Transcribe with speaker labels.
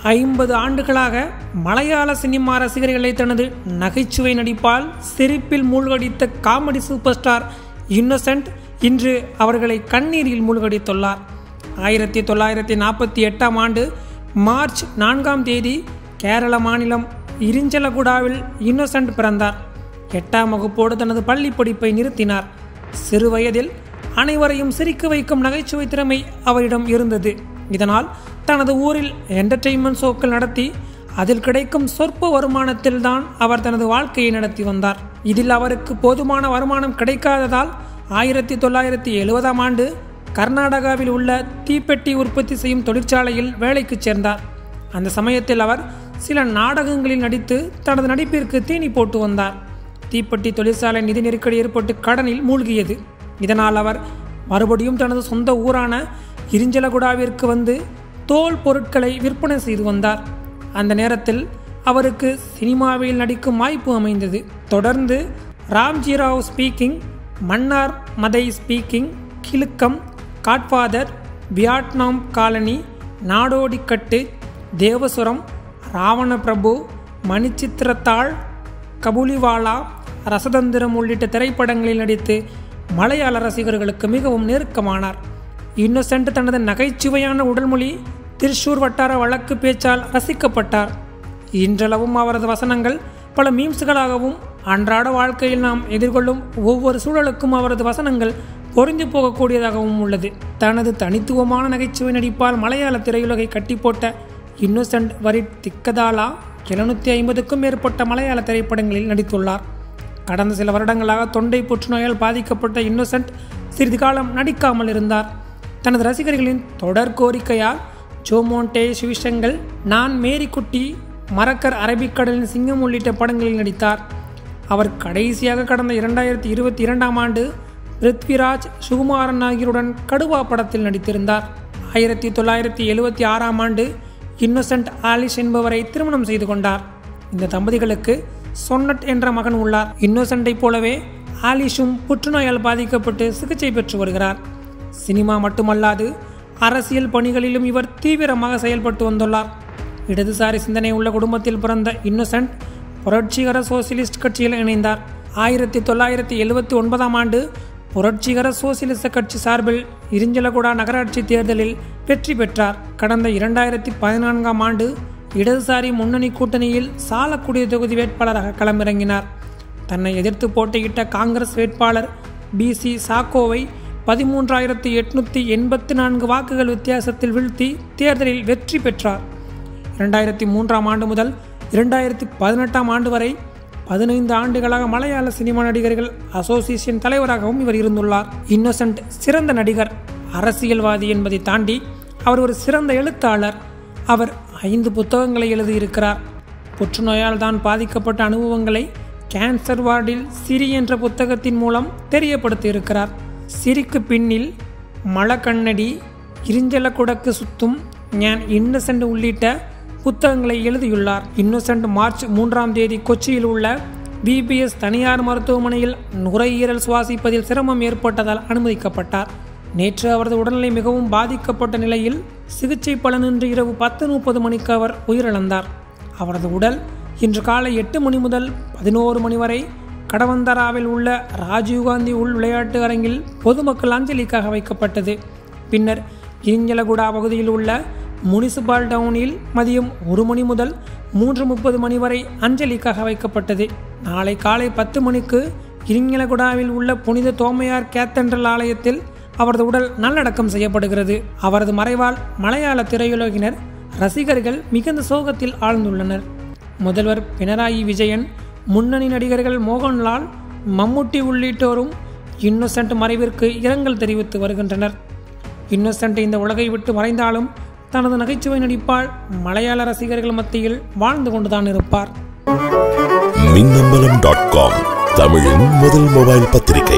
Speaker 1: ஐம்பது ஆண்டுகளாக மலையாள சினிமா ரசிகர்களை தனது நகைச்சுவை நடிப்பால் சிரிப்பில் மூழ்கடித்த காமெடி சூப்பர் ஸ்டார் இன்னசென்ட் இன்று அவர்களை கண்ணீரில் மூழ்கடித்துள்ளார் ஆயிரத்தி தொள்ளாயிரத்தி நாற்பத்தி எட்டாம் ஆண்டு மார்ச் நான்காம் தேதி கேரள மாநிலம் இரிஞ்சலகுடாவில் இன்னசென்ட் பிறந்தார் எட்டாம் வகுப்போடு தனது பள்ளி படிப்பை நிறுத்தினார் சிறு வயதில் அனைவரையும் சிரிக்க வைக்கும் நகைச்சுவை திறமை அவரிடம் இருந்தது இதனால் தனது ஊரில் என்டர்டெயின்மெண்ட் ஷோக்கள் நடத்தி அதில் கிடைக்கும் சொற்ப வருமானத்தில் தான் அவர் தனது வாழ்க்கையை நடத்தி வந்தார் இதில் அவருக்கு போதுமான வருமானம் கிடைக்காததால் ஆயிரத்தி தொள்ளாயிரத்தி எழுபதாம் ஆண்டு கர்நாடகாவில் உள்ள தீப்பெட்டி உற்பத்தி செய்யும் தொழிற்சாலையில் வேலைக்கு சேர்ந்தார் அந்த சமயத்தில் அவர் சில நாடகங்களில் நடித்து தனது நடிப்பிற்கு தீனி போட்டு வந்தார் தீப்பெட்டி தொழிற்சாலை நிதி நெருக்கடி ஏற்பட்டு கடனில் மூழ்கியது இதனால் அவர் மறுபடியும் தனது சொந்த ஊரான இரிஞ்சலகுடாவிற்கு வந்து தோல் பொருட்களை விற்பனை செய்து வந்தார் அந்த நேரத்தில் அவருக்கு சினிமாவில் நடிக்கும் வாய்ப்பு அமைந்தது தொடர்ந்து ராம்ஜி ராவ் ஸ்பீக்கிங் மன்னார் மதை ஸ்பீக்கிங் கிழுக்கம் காட்ஃபாதர் வியட்நாம் காலனி நாடோடிக்கட்டு தேவசுரம் ராவண பிரபு மணிச்சித்திரத்தாள் கபூலிவாலா ரசதந்திரம் உள்ளிட்ட திரைப்படங்களில் நடித்து மலையாள ரசிகர்களுக்கு மிகவும் நெருக்கமானார் இன்னசென்ட் தனது நகைச்சுவையான உடல்மொழி திருஷூர் வட்டார வழக்கு பேச்சால் ரசிக்கப்பட்டார் இன்றளவும் அவரது வசனங்கள் பல மீம்ஸ்களாகவும் அன்றாட வாழ்க்கையில் நாம் எதிர்கொள்ளும் ஒவ்வொரு சூழலுக்கும் அவரது வசனங்கள் பொருந்தி போகக்கூடியதாகவும் உள்ளது தனது தனித்துவமான நகைச்சுவை நடிப்பால் மலையாள திரையுலகை கட்டி போட்ட இன்னோசென்ட் வரிட் திக்கதாலா எழுநூற்றி ஐம்பதுக்கும் மேற்பட்ட மலையாள திரைப்படங்களில் நடித்துள்ளார் கடந்த சில வருடங்களாக தொண்டை புற்றுநோயால் பாதிக்கப்பட்ட இன்னோசென்ட் சிறிது காலம் நடிக்காமல் இருந்தார் தனது ரசிகர்களின் தொடர் கோரிக்கையால் ஜோமோண்டே சிவிஷங்கள் நான் மேரிக்குட்டி மரக்கர் அரபிக்கடலின் சிங்கம் உள்ளிட்ட படங்களில் நடித்தார் அவர் கடைசியாக கடந்த இரண்டாயிரத்தி இருபத்தி இரண்டாம் ஆண்டு பிருத்விராஜ் சுகுமாரன் ஆகியோருடன் கடுவா படத்தில் நடித்திருந்தார் ஆயிரத்தி தொள்ளாயிரத்தி எழுபத்தி ஆறாம் ஆண்டு இன்னோசென்ட் ஆலிஸ் என்பவரை திருமணம் செய்து கொண்டார் இந்த தம்பதிகளுக்கு சொன்னட் என்ற மகன் உள்ளார் இன்னோசென்ட்டை போலவே ஆலிஷும் புற்றுநோயால் பாதிக்கப்பட்டு சிகிச்சை பெற்று வருகிறார் சினிமா மட்டுமல்லாது அரசியல் பணிகளிலும் இவர் தீவிரமாக செயல்பட்டு வந்துள்ளார் இடதுசாரி சிந்தனை உள்ள குடும்பத்தில் பிறந்த இன்னோசென்ட் புரட்சிகர சோசியலிஸ்ட் கட்சியில் இணைந்தார் ஆயிரத்தி தொள்ளாயிரத்தி எழுபத்தி ஒன்பதாம் ஆண்டு புரட்சிகர சோசியலிச கட்சி சார்பில் இரிஞ்சலகுடா நகராட்சி தேர்தலில் வெற்றி பெற்றார் கடந்த இரண்டாயிரத்தி பதினான்காம் ஆண்டு இடதுசாரி முன்னணி கூட்டணியில் சாலக்குடி தொகுதி வேட்பாளராக களமிறங்கினார் தன்னை எதிர்த்து போட்டியிட்ட காங்கிரஸ் வேட்பாளர் பி சி சாக்கோவை பதிமூன்றாயிரத்தி எட்நூற்றி எண்பத்தி நான்கு வாக்குகள் வித்தியாசத்தில் வீழ்த்தி தேர்தலில் வெற்றி பெற்றார் இரண்டாயிரத்தி மூன்றாம் ஆண்டு முதல் இரண்டாயிரத்தி பதினெட்டாம் ஆண்டு வரை பதினைந்து ஆண்டுகளாக மலையாள சினிமா நடிகர்கள் அசோசியேஷன் தலைவராகவும் இவர் இருந்துள்ளார் இன்னோசென்ட் சிறந்த நடிகர் அரசியல்வாதி என்பதை தாண்டி அவர் ஒரு சிறந்த எழுத்தாளர் அவர் ஐந்து புத்தகங்களை எழுதியிருக்கிறார் புற்றுநோயால் தான் பாதிக்கப்பட்ட அனுபவங்களை கேன்சர் வார்டில் சிரி என்ற புத்தகத்தின் மூலம் தெரியப்படுத்தியிருக்கிறார் சிரிக்கு பின்னில் மலக்கண்ணடி இரிஞ்சல குடக்கு சுத்தும் ஞான் இன்னசென்ட் உள்ளிட்ட புத்தகங்களை எழுதியுள்ளார் இன்னோசென்ட் மார்ச் மூன்றாம் தேதி கொச்சியில் உள்ள பிபிஎஸ் தனியார் மருத்துவமனையில் நுரையீரல் சுவாசிப்பதில் சிரமம் ஏற்பட்டதால் அனுமதிக்கப்பட்டார் நேற்று அவரது உடல்நிலை மிகவும் பாதிக்கப்பட்ட நிலையில் சிகிச்சை பலனின்றி இரவு பத்து முப்பது மணிக்கு அவர் உயிரிழந்தார் அவரது உடல் இன்று காலை எட்டு மணி முதல் பதினோரு மணி வரை கடவந்தராவில் உள்ள ராஜீவ்காந்தி உள் விளையாட்டு அரங்கில் பொதுமக்கள் அஞ்சலிக்காக வைக்கப்பட்டது பின்னர் இரிஞ்சலகுடா பகுதியில் உள்ள முனிசிபால் டவுனில் மதியம் ஒரு மணி முதல் மூன்று முப்பது மணி வரை அஞ்சலிக்காக வைக்கப்பட்டது நாளை காலை பத்து மணிக்கு இரிங்கலகுடாவில் உள்ள புனித தோமையார் கேத்தன்ட்ரல் ஆலயத்தில் அவரது உடல் நல்லடக்கம் செய்யப்படுகிறது அவரது மறைவால் மலையாள திரையுலகினர் ரசிகர்கள் மிகுந்த சோகத்தில் ஆழ்ந்துள்ளனர் முதல்வர் பினராயி விஜயன் முன்னணி நடிகர்கள் மோகன்லால் மம்முட்டி உள்ளிட்டோரும் இன்னோசென்ட் மறைவிற்கு இரங்கல் தெரிவித்து வருகின்றனர் இன்னோசென்ட் இந்த உலகை விட்டு மறைந்தாலும் தனது நகைச்சுவை நடிப்பால் மலையாள ரசிகர்கள் மத்தியில் வாழ்ந்து கொண்டுதான் இருப்பார்
Speaker 2: மின்னம்பலம் டாட் காம் தமிழின் முதல் மொபைல் பத்திரிகை